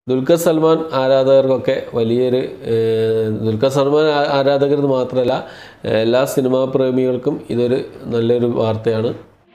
ദുൽഖർ സൽമാൻ ആരാധകർക്കൊക്കെ വലിയൊരു ഏഹ്, ദുൽഖർ സൽമാൻ ആ- ആരാധകർ മാത്രമല്ല ഏഹ്, എല്ലാ സിനിമാ പ്രേമികൾക്കും ഇതൊരു നല്ലൊരു വാർത്തയാണ്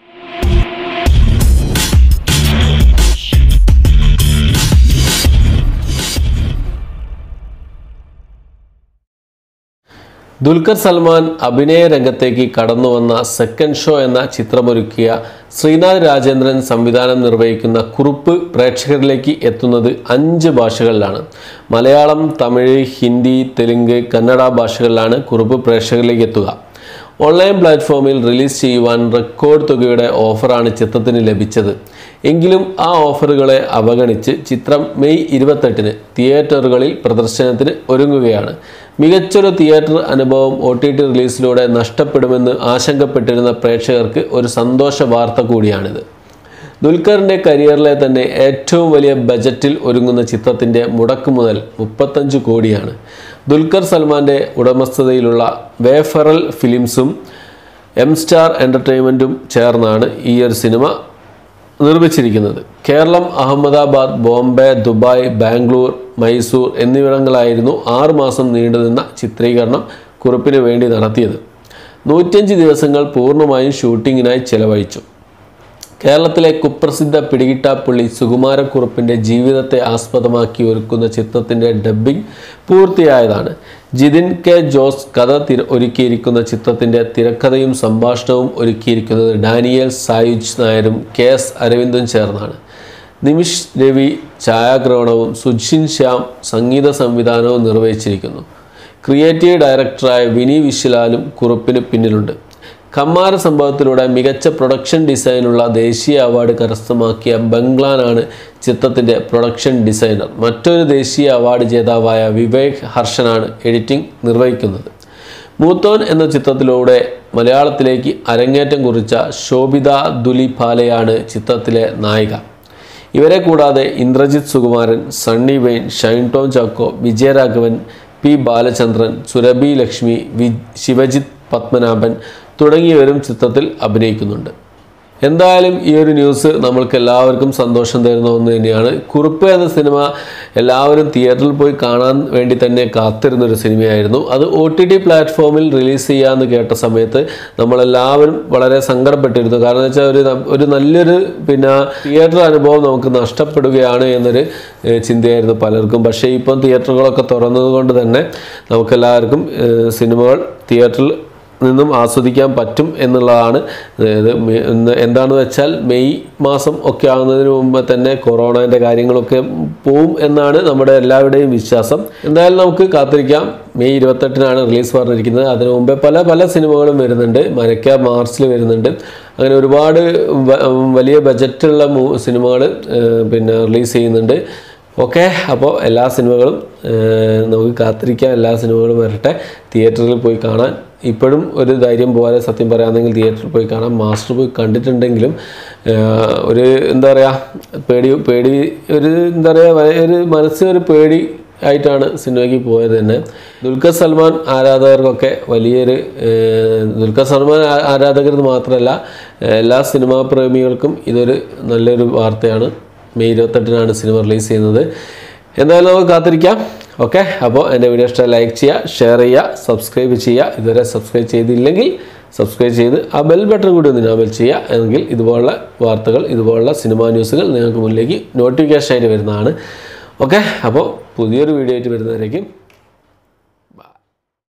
ദുൽഖർ സൽമാൻ അഭിനയ രംഗത്തേക്ക് കടന്നു വന്ന സെക്കൻഡ് ഷോ എന്ന ചിത്രമൊരുക്കിയ ശ്രീനാഥ് രാജേന്ദ്രൻ സംവിധാനം നിർവഹിക്കുന്ന കുറുപ്പ് പ്രേക്ഷകരിലേക്ക് എത്തുന്നത് അഞ്ച് ഭാഷകളിലാണ് മലയാളം തമിഴ് ഹിന്ദി തെലുങ്ക് കന്നഡ ഭാഷകളിലാണ് കുറുപ്പ് പ്രേക്ഷകരിലേക്ക് എത്തുക ഓൺലൈൻ പ്ലാറ്റ്ഫോമിൽ റിലീസ് ചെയ്യുവാൻ റെക്കോർഡ് തുകയുടെ ഓഫറാണ് ചിത്രത്തിന് ലഭിച്ചത് എങ്കിലും ആ ഓഫറുകളെ അവഗണിച്ച് ചിത്രം മെയ് ഇരുപത്തെട്ടിന് തിയേറ്ററുകളിൽ പ്രദർശനത്തിന് ഒരുങ്ങുകയാണ് മികച്ചൊരു തിയേറ്റർ അനുഭവം ഒ ടി ടി റിലീസിലൂടെ നഷ്ടപ്പെടുമെന്ന് ആശങ്കപ്പെട്ടിരുന്ന പ്രേക്ഷകർക്ക് ഒരു സന്തോഷ വാർത്ത കൂടിയാണിത് ദുൽഖറിൻ്റെ കരിയറിലെ തന്നെ ഏറ്റവും വലിയ ബജറ്റിൽ ഒരുങ്ങുന്ന ചിത്രത്തിൻ്റെ മുടക്ക് മുതൽ മുപ്പത്തഞ്ച് കോടിയാണ് ദുൽഖർ സൽമാൻ്റെ ഉടമസ്ഥതയിലുള്ള വേഫറൽ ഫിലിംസും എം സ്റ്റാർ എൻ്റർടൈൻമെൻറ്റും ചേർന്നാണ് ഈ ഒരു സിനിമ നിർമ്മിച്ചിരിക്കുന്നത് കേരളം അഹമ്മദാബാദ് ബോംബെ ദുബായ് ബാംഗ്ലൂർ മൈസൂർ എന്നിവിടങ്ങളായിരുന്നു ആറുമാസം നീണ്ടുനിന്ന ചിത്രീകരണം കുറിപ്പിന് വേണ്ടി നടത്തിയത് നൂറ്റഞ്ച് ദിവസങ്ങൾ പൂർണ്ണമായും ഷൂട്ടിങ്ങിനായി ചെലവഴിച്ചു കേരളത്തിലെ കുപ്രസിദ്ധ പിടികിട്ടാപ്പുള്ളി സുകുമാരക്കുറുപ്പിൻ്റെ ജീവിതത്തെ ആസ്പദമാക്കി ഒരുക്കുന്ന ചിത്രത്തിൻ്റെ ഡബ്ബിംഗ് പൂർത്തിയായതാണ് ജിതിൻ കെ ജോസ് കഥ തിര ഒരുക്കിയിരിക്കുന്ന ചിത്രത്തിൻ്റെ തിരക്കഥയും സംഭാഷണവും ഒരുക്കിയിരിക്കുന്നത് ഡാനിയൽ സായുജ് നായരും കെ എസ് അരവിന്ദും ചേർന്നാണ് നിമിഷ് രവി ഛായാഗ്രഹണവും സുജിൻ ശ്യാം സംഗീത സംവിധാനവും നിർവഹിച്ചിരിക്കുന്നു ക്രിയേറ്റീവ് ഡയറക്ടറായ വിനി വിശ്വലാലും കുറുപ്പിന് പിന്നിലുണ്ട് കമ്മാര സംഭവത്തിലൂടെ മികച്ച പ്രൊഡക്ഷൻ ഡിസൈനുള്ള ദേശീയ അവാർഡ് കരസ്ഥമാക്കിയ ബംഗ്ലാനാണ് ചിത്രത്തിൻ്റെ പ്രൊഡക്ഷൻ ഡിസൈനർ മറ്റൊരു ദേശീയ അവാർഡ് ജേതാവായ വിവേക് ഹർഷനാണ് എഡിറ്റിംഗ് നിർവഹിക്കുന്നത് മൂത്തോൻ എന്ന ചിത്രത്തിലൂടെ മലയാളത്തിലേക്ക് അരങ്ങേറ്റം കുറിച്ച ശോഭിത ദുലിപാലയാണ് ചിത്രത്തിലെ നായിക ഇവരെ കൂടാതെ Indrajith Sukumaran Sunny Wayne Shine Tom Chacko Vijayaraghavan P Balachandran Surabhi Lakshmi V Sivajith Padmanabhan തുടങ്ങിയവരും ചിത്രത്തിൽ അഭിനയിക്കുന്നുണ്ട് എന്തായാലും ഈ ഒരു ന്യൂസ് നമ്മൾക്ക് എല്ലാവർക്കും സന്തോഷം തരുന്ന ഒന്ന് തന്നെയാണ് കുറുപ്പ് എന്ന സിനിമ എല്ലാവരും തിയേറ്ററിൽ പോയി കാണാൻ വേണ്ടി തന്നെ കാത്തിരുന്ന ഒരു സിനിമയായിരുന്നു അത് ഒ ടി ടി പ്ലാറ്റ്ഫോമിൽ റിലീസ് ചെയ്യാമെന്ന് കേട്ട സമയത്ത് നമ്മളെല്ലാവരും വളരെ സങ്കടപ്പെട്ടിരുന്നു കാരണം വെച്ചാൽ ഒരു ന- ഒരു നല്ലൊരു പിന്നെ തിയേറ്റർ അനുഭവം നമുക്ക് നഷ്ടപ്പെടുകയാണ് എന്നൊരു ഏഹ്, ചിന്തയായിരുന്നു പലർക്കും പക്ഷേ ഇപ്പം തിയേറ്ററുകളൊക്കെ തുറന്നത് കൊണ്ട് തന്നെ നമുക്കെല്ലാവർക്കും ഏഹ്, സിനിമകൾ തിയേറ്ററിൽ നിന്നും ആസ്വദിക്കാൻ പറ്റും എന്നുള്ളതാണ് ഇത് മെ- ഇന്ന് എന്താണെന്ന് വെച്ചാൽ മെയ് മാസം ഒക്കെ ആകുന്നതിന് മുമ്പ് തന്നെ കൊറോണൻ്റെ കാര്യങ്ങളൊക്കെ പോവും എന്നാണ് നമ്മുടെ എല്ലാവരുടെയും വിശ്വാസം എന്തായാലും നമുക്ക് കാത്തിരിക്കാം മെയ് ഇരുപത്തെട്ടിനാണ് റിലീസ് പറഞ്ഞിരിക്കുന്നത് അതിനു മുമ്പേ പല പല സിനിമകളും വരുന്നുണ്ട് മരക്ക മാർച്ചിൽ വരുന്നുണ്ട് അങ്ങനെ ഒരുപാട് വ- വലിയ ബജറ്റുള്ള സിനിമകൾ പിന്നെ റിലീസ് ചെയ്യുന്നുണ്ട് ഓക്കെ അപ്പോൾ എല്ലാ സിനിമകളും ഏഹ്, നമുക്ക് കാത്തിരിക്കാം എല്ലാ സിനിമകളും വരട്ടെ തിയേറ്ററിൽ പോയി കാണാൻ ഇപ്പോഴും ഒരു ധൈര്യം പോലെ സത്യം പറയുകയാണെങ്കിൽ തിയേറ്ററിൽ പോയി കാണാം മാസ്റ്റർ പോയി കണ്ടിട്ടുണ്ടെങ്കിലും ഏഹ്, ഒരു എന്താ പറയുക പേടി പേടി ഒരു എന്താ പറയുക ഒരു മനസ്സിനൊരു പേടി ആയിട്ടാണ് സിനിമയ്ക്ക് പോയത് തന്നെ ദുൽഖർ സൽമാൻ ആരാധകർക്കൊക്കെ വലിയൊരു ഏഹ്, ദുൽഖർ സൽമാൻ ആ- ആരാധകർ മാത്രമല്ല ഏഹ്, എല്ലാ സിനിമാ പ്രേമികൾക്കും ഇതൊരു നല്ലൊരു വാർത്തയാണ് മെയ് ഇരുപത്തെട്ടിനാണ് സിനിമ റിലീസ് ചെയ്യുന്നത് എന്തായാലും നമുക്ക് കാത്തിരിക്കാം ഓക്കെ അപ്പോൾ എൻ്റെ വീഡിയോ ഇഷ്ടം ലൈക്ക് ചെയ്യുക ഷെയർ ചെയ്യുക സബ്സ്ക്രൈബ് ചെയ്യുക ഇതുവരെ സബ്സ്ക്രൈബ് ചെയ്തില്ലെങ്കിൽ സബ്സ്ക്രൈബ് ചെയ്ത് ആ ബെൽ ബട്ടൺ കൂടി ഒന്ന് ഇനാബിൾ ചെയ്യുക എങ്കിൽ ഇതുപോലുള്ള വാർത്തകൾ ഇതുപോലുള്ള സിനിമാ ന്യൂസുകൾ നിങ്ങൾക്ക് മുന്നിലേക്ക് നോട്ടിഫിക്കേഷൻ ആയിട്ട് വരുന്നതാണ് ഓക്കെ അപ്പോൾ പുതിയൊരു വീഡിയോ ആയിട്ട് വരുന്നവരേക്കും